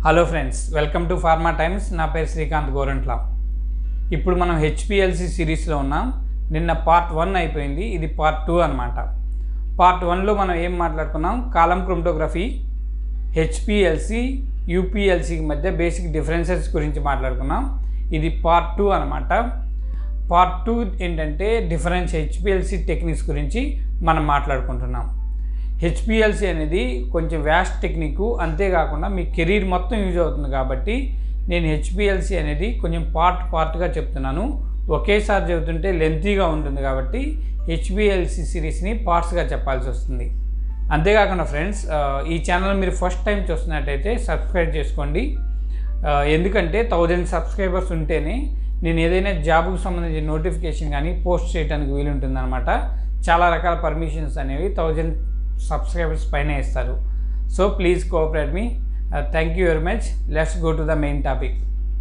hello friends welcome to pharma times నా పేరు శ్రీకాంత్ గోరంట్ల ఇప్పుడు మనం హెచ్పిఎల్సి సిరీస్లో ఉన్నాం నిన్న పార్ట్ వన్ అయిపోయింది ఇది పార్ట్ టూ అనమాట పార్ట్ వన్లో మనం ఏం మాట్లాడుకున్నాం కాలం క్రోమటోగ్రఫీ హెచ్పిఎల్సి యూపీఎల్సికి మధ్య బేసిక్ డిఫరెన్సెస్ గురించి మాట్లాడుకున్నాం ఇది పార్ట్ టూ అనమాట పార్ట్ టూ ఏంటంటే డిఫరెన్స్ హెచ్పిఎల్సి టెక్నిక్స్ గురించి మనం మాట్లాడుకుంటున్నాం హెచ్పిఎల్సి అనేది కొంచెం వ్యాస్ట్ టెక్నిక్ అంతేకాకుండా మీ కెరీర్ మొత్తం యూజ్ అవుతుంది కాబట్టి నేను హెచ్పిఎల్సి అనేది కొంచెం పార్ట్ పార్ట్గా చెప్తున్నాను ఒకేసారి చెబుతుంటే లెంతీగా ఉంటుంది కాబట్టి హెచ్పిఎల్సి సిరీస్ని పార్ట్స్గా చెప్పాల్సి వస్తుంది అంతేకాకుండా ఫ్రెండ్స్ ఆ, ఈ ఛానల్ మీరు ఫస్ట్ టైం చూస్తున్నట్టయితే సబ్స్క్రైబ్ చేసుకోండి ఆ, ఎందుకంటే థౌజండ్ సబ్స్క్రైబర్స్ ఉంటేనే నేను ఏదైనా జాబ్కి సంబంధించిన నోటిఫికేషన్ కానీ పోస్ట్ చేయడానికి వీలుంటుందన్నమాట చాలా రకాల పర్మిషన్స్ అనేవి థౌజండ్ సబ్స్క్రైబర్స్ పైన ఇస్తారు సో ప్లీజ్ కోఆపరేట్ మీ thank you very much let's go to the main topic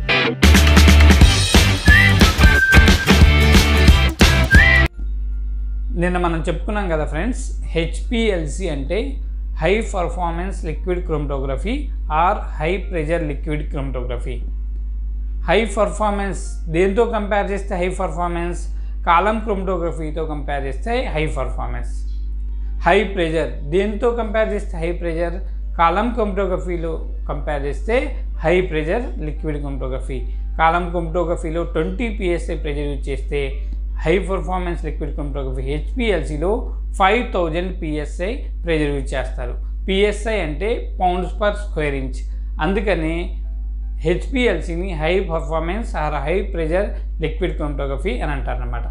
నిన్న మనం చెప్పుకున్నాం కదా ఫ్రెండ్స్ హెచ్పిఎల్సి అంటే high performance liquid chromatography or high pressure liquid chromatography high performance దేంతో కంపేర్ చేస్తే హై పర్ఫార్మెన్స్ కాలం క్రోమటోగ్రఫీతో కంపేర్ చేస్తే హై పర్ఫార్మెన్స్ హై ప్రెజర్ దేంతో కంపేర్ చేస్తే హై ప్రెజర్ కాలం క్రోమటోగ్రఫీలో కంపేర్ చేస్తే high pressure liquid chromatography column క్రోమటోగ్రఫీలో ట్వంటీ పిఎస్ఐ ప్రెజర్ యూజ్ చేస్తే హై పర్ఫార్మెన్స్ లిక్విడ్ క్రోమటోగ్రఫీ హెచ్పిఎల్సిలో five thousand PSI pressure use చేస్తారు పిఎస్ఐ అంటే పౌండ్స్ పర్ స్క్వేర్ ఇంచ్ అందుకని హెచ్పిఎల్సిని high performance or high pressure liquid chromatography అని అంటారనమాట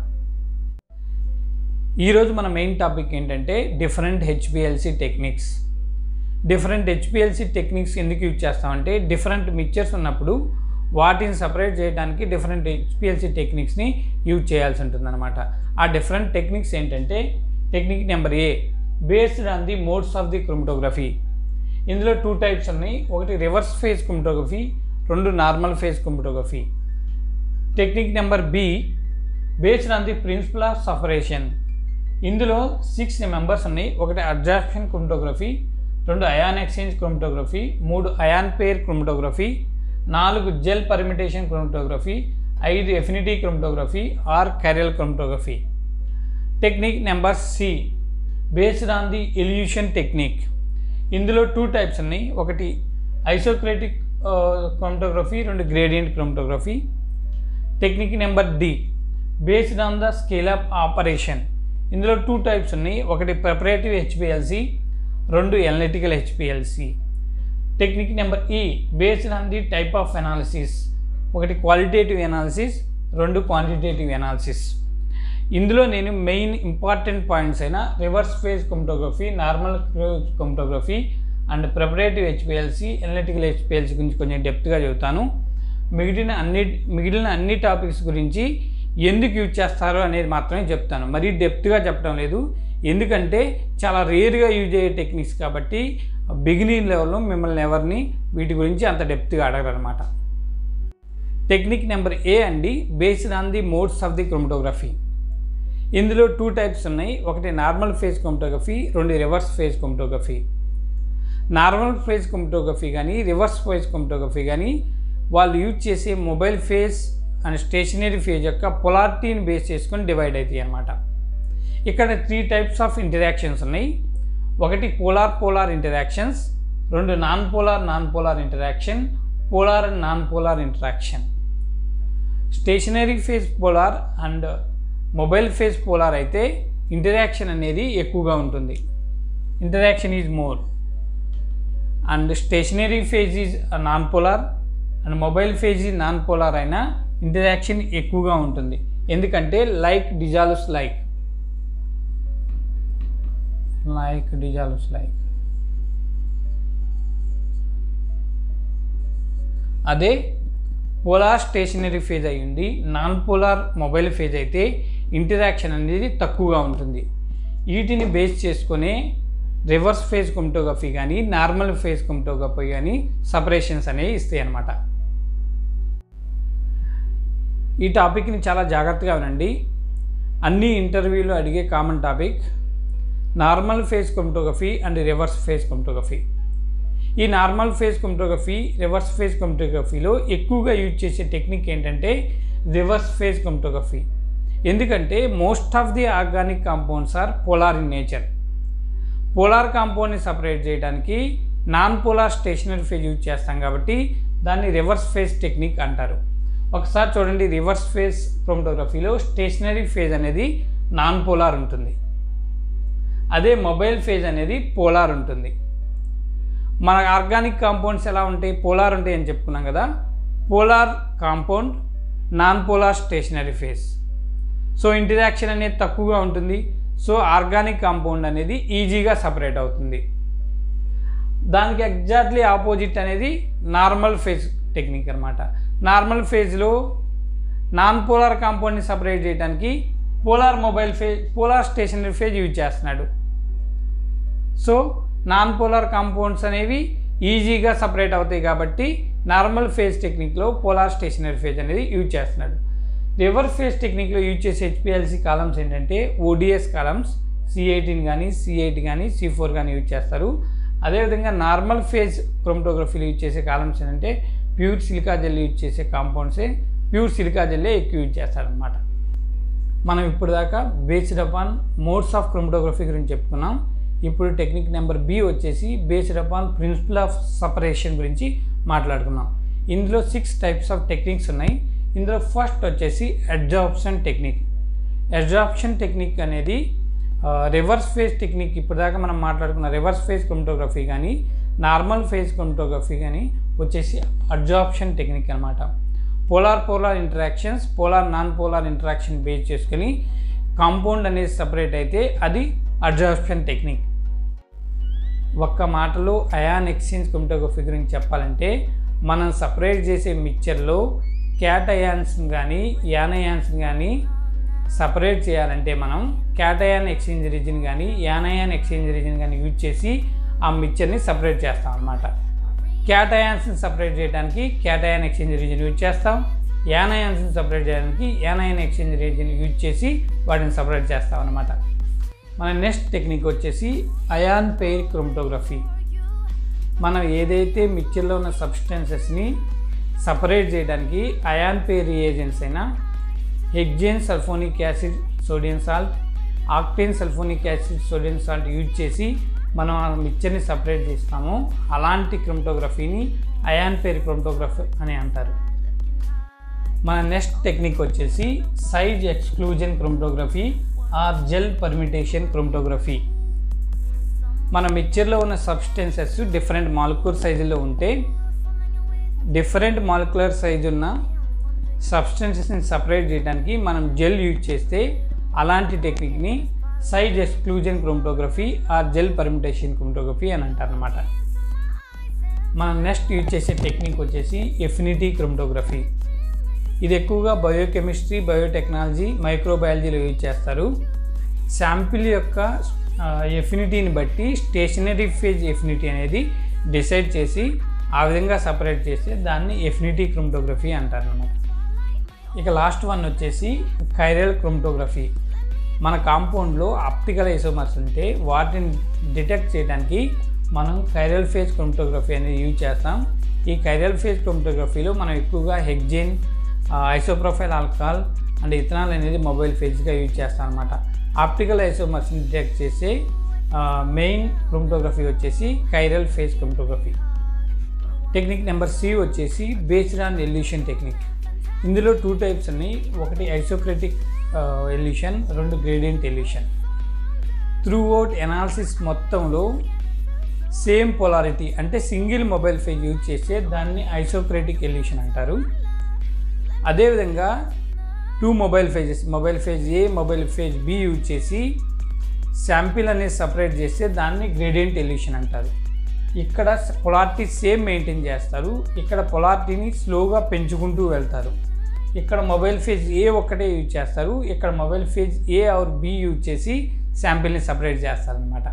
ఈరోజు మన మెయిన్ టాపిక్ ఏంటంటే different HPLC techniques different HPLC techniques ఎందుకు యూజ్ చేస్తామంటే డిఫరెంట్ మిక్చర్స్ ఉన్నప్పుడు వాటిని సపరేట్ చేయడానికి డిఫరెంట్ హెచ్పిఎల్సి టెక్నిక్స్ని యూజ్ చేయాల్సి ఉంటుందన్నమాట ఆ డిఫరెంట్ టెక్నిక్స్ ఏంటంటే technique number A based on the modes of the chromatography ఇందులో టూ టైప్స్ ఉన్నాయి ఒకటి రివర్స్ ఫేజ్ క్రోమటోగ్రఫీ రెండు normal phase chromatography technique number B based on the principle of separation ఇందులో six members ఉన్నాయి ఒకటి absorption chromatography రెండు ion exchange chromatography మూడు ion pair chromatography నాలుగు జెల్ పర్మిటేషన్ క్రోమటోగ్రఫీ ఐదు affinity chromatography or chiral chromatography technique number C based on the elution technique ఇందులో two types ఉన్నాయి ఒకటి ఐసోక్రేటిక్ క్రోమటోగ్రఫీ రెండు gradient chromatography technique number D based on the scale up operation ఇందులో two types ఉన్నాయి ఒకటి preparative HPLC రెండు analytical HPLC technique number E based on the type of analysis ఒకటి qualitative analysis రెండు quantitative analysis ఇందులో నేను main important points అయిన reverse phase chromatography normal chromatography and preparative HPLC analytical HPLC గురించి కొంచెం డెప్త్గా చెబుతాను మిగిలిన అన్ని మిగిలిన అన్ని టాపిక్స్ గురించి ఎందుకు యూజ్ చేస్తారో అనేది మాత్రమే చెప్తాను మరీ డెప్త్గా చెప్పడం లేదు ఎందుకంటే చాలా రేర్గా యూజ్ అయ్యే టెక్నిక్స్ కాబట్టి బిగినింగ్ లెవెల్లో మిమ్మల్ని ఎవరిని వీటి గురించి అంత డెప్త్గా అడగరనమాట టెక్నిక్ నెంబర్ ఏ అండి based on the modes of the chromatography ఇందులో టూ టైప్స్ ఉన్నాయి ఒకటి నార్మల్ ఫేజ్ క్రోమటోగ్రఫీ రెండు reverse phase chromatography normal phase chromatography కానీ రివర్స్ ఫేజ్ క్రోమటోగ్రఫీ కానీ వాళ్ళు యూజ్ చేసే mobile phase and stationary phase యొక్క పొలారిటీని బేస్ చేసుకొని డివైడ్ అవుతాయి అన్నమాట ఇక్కడ త్రీ టైప్స్ ఆఫ్ ఇంటరాక్షన్స్ ఉన్నాయి ఒకటి పోలార్ పోలార్ ఇంటరాక్షన్స్ రెండు non polar non polar interaction polar and non polar interaction stationary phase polar and mobile phase polar అయితే ఇంటరాక్షన్ అనేది ఎక్కువగా ఉంటుంది interaction is more and stationary phase is non polar and mobile phase is non polar అయినా interaction ఎక్కువగా ఉంటుంది ఎందుకంటే like dissolves like like dissolves like అదే polar stationary phase అయి ఉండి నాన్ పోలార్ మొబైల్ ఫేజ్ అయితే ఇంటరాక్షన్ అనేది తక్కువగా ఉంటుంది వీటిని బేస్ చేసుకునే రివర్స్ ఫేజ్ కొమటోగ్రఫీ కానీ నార్మల్ ఫేజ్ కొమటోగ్రఫీ కానీ సపరేషన్స్ అనేవి ఇస్తాయి అన్నమాట ఈ టాపిక్ని చాలా జాగ్రత్తగా వినండి అన్ని ఇంటర్వ్యూలో అడిగే common topic normal phase chromatography and reverse phase chromatography ఈ normal phase chromatography reverse phase క్రోమటోగ్రఫీలో ఎక్కువగా యూజ్ చేసే టెక్నిక్ ఏంటంటే రివర్స్ ఫేజ్ క్రోమటోగ్రఫీ ఎందుకంటే most of the organic compounds are polar in nature polar కాంపౌండ్ని సపరేట్ చేయడానికి non polar stationary phase use చేస్తాం కాబట్టి దాన్ని రివర్స్ ఫేజ్ టెక్నిక్ అంటారు ఒకసారి చూడండి రివర్స్ ఫేజ్ క్రోమటోగ్రఫీలో స్టేషనరీ ఫేజ్ అనేది నాన్ పోలార్ ఉంటుంది అదే మొబైల్ ఫేజ్ అనేది పోలార్ ఉంటుంది మన ఆర్గానిక్ కాంపౌండ్స్ ఎలా ఉంటాయి పోలార్ ఉంటాయి అని చెప్పుకున్నాం కదా polar compound non polar stationary phase so interaction అనేది తక్కువగా ఉంటుంది సో ఆర్గానిక్ కాంపౌండ్ అనేది ఈజీగా సపరేట్ అవుతుంది దానికి ఎగ్జాక్ట్లీ ఆపోజిట్ అనేది నార్మల్ ఫేజ్ టెక్నిక్ అనమాట నార్మల్ ఫేజ్లో నాన్ పోలార్ కాంపౌండ్ని సపరేట్ చేయడానికి polar mobile phase polar stationary phase use చేస్తున్నాడు సో నాన్ పోలార్ కాంపౌండ్స్ అనేవి ఈజీగా సపరేట్ అవుతాయి కాబట్టి నార్మల్ ఫేజ్ టెక్నిక్లో పోలార్ స్టేషనరీ ఫేజ్ అనేది యూజ్ చేస్తున్నాడు రివర్స్ ఫేజ్ టెక్నిక్లో యూజ్ చేసే హెచ్పిఎల్సి కాలమ్స్ ఏంటంటే ఓడిఎస్ కాలమ్స్ సి ఎయిటీన్ కానీ సి ఎయిట్ కానీ సి ఫోర్ కానీ యూజ్ చేస్తారు అదేవిధంగా నార్మల్ ఫేజ్ క్రోమటోగ్రఫీలో యూజ్ చేసే కాలమ్స్ ఏంటంటే ప్యూర్ సిలికా జెల్ యూజ్ చేసే కాంపౌండ్సే ప్యూర్ సిలికా జెల్లే ఎక్కువ యూజ్ చేస్తారనమాట మనం ఇప్పుడు దాకా based upon modes of chromatography గురించి చెప్పుకున్నాం ఇప్పుడు టెక్నిక్ నెంబర్ బి వచ్చేసి based upon principle of separation గురించి మాట్లాడుకున్నాం ఇందులో సిక్స్ టైప్స్ ఆఫ్ టెక్నిక్స్ ఉన్నాయి ఇందులో ఫస్ట్ వచ్చేసి అడ్జాప్షన్ టెక్నిక్ అడ్జాప్షన్ టెక్నిక్ అనేది రివర్స్ ఫేజ్ టెక్నిక్ ఇప్పుడు దాకా మనం మాట్లాడుకున్న రివర్స్ ఫేజ్ క్రోమటోగ్రఫీ కానీ నార్మల్ ఫేజ్ క్రోమటోగ్రఫీ కానీ వచ్చేసి అడ్జాప్షన్ టెక్నిక్ అనమాట polar polar interactions polar non polar interaction base చేసుకొని కాంపౌండ్ అనేది సపరేట్ అయితే అది అడ్జాప్షన్ టెక్నిక్ ఒక్క మాటలో అయాన్ ఎక్స్చేంజ్ క్రోమటోగ్రఫీ గురించి చెప్పాలంటే మనం సపరేట్ చేసే మిక్చర్లో క్యాట్ అయాన్స్ కానీ యానయాన్స్ కానీ సపరేట్ చేయాలంటే మనం క్యాటయాన్ ఎక్స్చేంజ్ రీజన్ కానీ యానయాన్ ఎక్స్చేంజ్ రీజన్ కానీ యూజ్ చేసి ఆ మిక్చర్ని సపరేట్ చేస్తాం అనమాట క్యాటయాన్స్ని సపరేట్ చేయడానికి క్యాటయాన్ ఎక్స్చేంజ్ రీజన్ యూజ్ చేస్తాం యానయాన్స్ని సపరేట్ చేయడానికి యానయాన్ ఎక్స్చేంజ్ రీజన్ యూజ్ చేసి వాటిని సపరేట్ చేస్తాం అనమాట మన నెక్స్ట్ టెక్నిక్ వచ్చేసి అయాన్ పెయిర్ క్రోమటోగ్రఫీ మనం ఏదైతే మిక్చర్లో ఉన్న సబ్స్టెన్సెస్ని సపరేట్ చేయడానికి అయాన్ పెయిర్ రియేజెంట్స్ అయినా hexane sulfonic acid sodium salt octane sulfonic acid sodium salt use చేసి మనం ఆ మిక్చర్ని సపరేట్ చేస్తాము అలాంటి క్రోమటోగ్రఫీని అయాన్ పేర్ క్రోమటోగ్రఫీ అని అంటారు మన నెక్స్ట్ టెక్నిక్ వచ్చేసి size exclusion chromatography or gel permeation chromatography మన మిక్చర్లో ఉన్న సబ్స్టెన్సెస్ డిఫరెంట్ మాలిక్యూల్ సైజులో ఉంటే డిఫరెంట్ మాలిక్యులర్ సైజు ఉన్న సబ్స్టెన్సెస్ని సపరేట్ చేయడానికి మనం జెల్ యూజ్ చేస్తే అలాంటి టెక్నిక్ని size exclusion chromatography or gel permeation chromatography అని అంటారనమాట మనం నెక్స్ట్ యూజ్ చేసే టెక్నిక్ వచ్చేసి ఎఫినిటీ క్రోమటోగ్రఫీ ఇది ఎక్కువగా బయోకెమిస్ట్రీ బయోటెక్నాలజీ మైక్రోబయాలజీలో యూజ్ చేస్తారు శాంపిల్ యొక్క ఎఫినిటీని బట్టి స్టేషనరీ ఫేజ్ ఎఫినిటీ అనేది డిసైడ్ చేసి ఆ విధంగా సపరేట్ చేస్తే దాన్ని ఎఫినిటీ క్రోమటోగ్రఫీ అంటారనమాట ఇక లాస్ట్ వన్ వచ్చేసి కైరల్ క్రోమటోగ్రఫీ మన కాంపౌండ్లో ఆప్టికల్ ఐసోమర్స్ ఉంటే వాటిని డిటెక్ట్ చేయడానికి మనం కైరల్ ఫేజ్ క్రోమటోగ్రఫీ అనేది యూజ్ చేస్తాం ఈ కైరల్ ఫేజ్ క్రోమటోగ్రఫీలో మనం ఎక్కువగా hexane isopropyl alcohol and ethanol అనేది మొబైల్ ఫేజ్గా యూజ్ చేస్తాం అనమాట ఆప్టికల్ ఐసోమర్స్ని డిటెక్ట్ చేసే మెయిన్ క్రోమటోగ్రఫీ వచ్చేసి chiral phase chromatography technique number C వచ్చేసి బేస్డ్ ఆన్ ఎల్యూషన్ టెక్నిక్ ఇందులో టూ టైప్స్ ఉన్నాయి ఒకటి ఐసోక్రటిక్ ఎల్యూషన్ రెండు gradient elution through out analysis మొత్తంలో సేమ్ పొలారిటీ అంటే సింగిల్ మొబైల్ ఫేజ్ యూజ్ చేస్తే దాన్ని ఐసోక్రటిక్ ఎల్యూషన్ అంటారు అదేవిధంగా two mobile phases mobile phase A mobile phase B use చేసి శాంపిల్ అనేది సపరేట్ చేస్తే దాన్ని గ్రేడియంట్ ఎల్యూషన్ అంటారు ఇక్కడ పొలారిటీ సేమ్ మెయింటైన్ చేస్తారు ఇక్కడ పొలారిటీని స్లోగా పెంచుకుంటూ వెళ్తారు ఇక్కడ మొబైల్ ఫేజ్ ఏ ఒక్కటే యూజ్ చేస్తారు ఇక్కడ mobile phase A or B use చేసి శాంపిల్ని సపరేట్ చేస్తారనమాట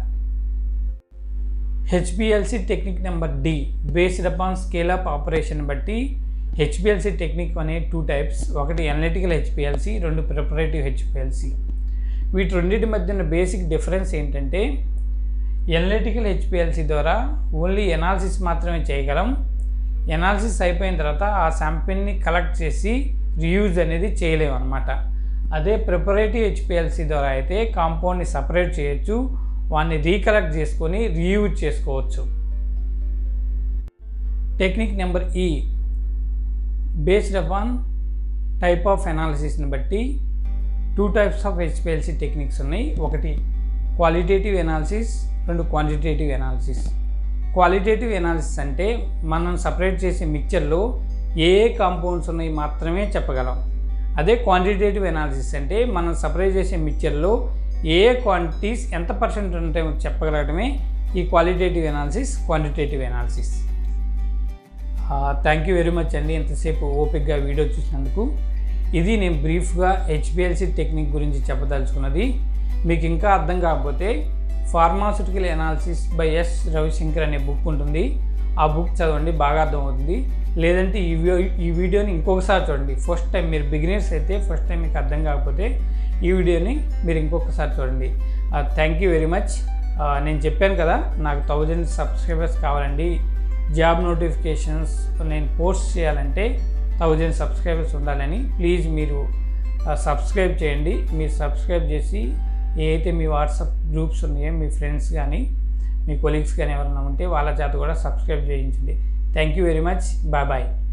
HPLC technique number D based upon scale up operation బట్టి హెచ్పిఎల్సి టెక్నిక్ అనే టూ టైప్స్ ఒకటి అనలిటికల్ హెచ్పిఎల్సి రెండు ప్రిపరేటివ్ హెచ్పిఎల్సి వీటి రెండింటి మధ్య ఉన్న బేసిక్ డిఫరెన్స్ ఏంటంటే ఎనలిటికల్ హెచ్పిఎల్సి ద్వారా ఓన్లీ ఎనాలిసిస్ మాత్రమే చేయగలం ఎనాలిసిస్ అయిపోయిన తర్వాత ఆ శాంపిల్ని కలెక్ట్ చేసి రియూజ్ అనేది చేయలేము అనమాట అదే ప్రిపరేటివ్ హెచ్పిఎల్సి ద్వారా అయితే కాంపౌండ్ని సపరేట్ చేయొచ్చు వాడిని రీకలెక్ట్ చేసుకొని రీయూజ్ చేసుకోవచ్చు technique number E based upon type of అనాలిసిస్ని బట్టి two types of HPLC techniques ఉన్నాయి ఒకటి క్వాలిటేటివ్ ఎనాలిసిస్ రెండు క్వాంటిటేటివ్ ఎనాలిసిస్ క్వాలిటేటివ్ ఎనాలిసిస్ అంటే మనం సపరేట్ చేసే మిక్చర్లో ఏ ఏ కాంపౌండ్స్ ఉన్నాయి మాత్రమే చెప్పగలం అదే క్వాంటిటేటివ్ ఎనాలిసిస్ అంటే మనం సపరేట్ చేసే మిక్చర్లో ఏ ఏ క్వాంటిటీస్ ఎంత పర్సెంట్ ఉంటాయో చెప్పగలగడమే ఈ qualitative analysis quantitative analysis thank you very much అండి ఎంతసేపు ఓపిక్గా వీడియో చూసినందుకు ఇది నేను బ్రీఫ్గా హెచ్పిఎల్సి టెక్నిక్ గురించి చెప్పదలుచుకున్నది మీకు ఇంకా అర్థం కాకపోతే pharmaceutical analysis by S Ravishankar అనే బుక్ ఉంటుంది ఆ బుక్ చదవండి బాగా అర్థమవుతుంది లేదంటే ఈ వీడియో ఈ వీడియోని ఇంకొకసారి చూడండి ఫస్ట్ టైం మీరు బిగినర్స్ అయితే ఫస్ట్ టైం మీకు అర్థం కాకపోతే ఈ వీడియోని మీరు ఇంకొకసారి చూడండి థ్యాంక్ యూ వెరీ మచ్ నేను చెప్పాను కదా నాకు థౌజండ్ సబ్స్క్రైబర్స్ కావాలండి జాబ్ నోటిఫికేషన్స్ నేను పోస్ట్ చేయాలంటే థౌజండ్ సబ్స్క్రైబర్స్ ఉండాలని ప్లీజ్ మీరు సబ్స్క్రైబ్ చేయండి మీరు సబ్స్క్రైబ్ చేసి ఏ అయితే మీ వాట్సాప్ గ్రూప్స్ ఉన్నాయో మీ ఫ్రెండ్స్ కానీ మీ కొలీగ్స్ కానీ ఎవరైనా ఉంటే వాళ్ళ చేత కూడా సబ్స్క్రైబ్ చేయించండి thank you very much bye bye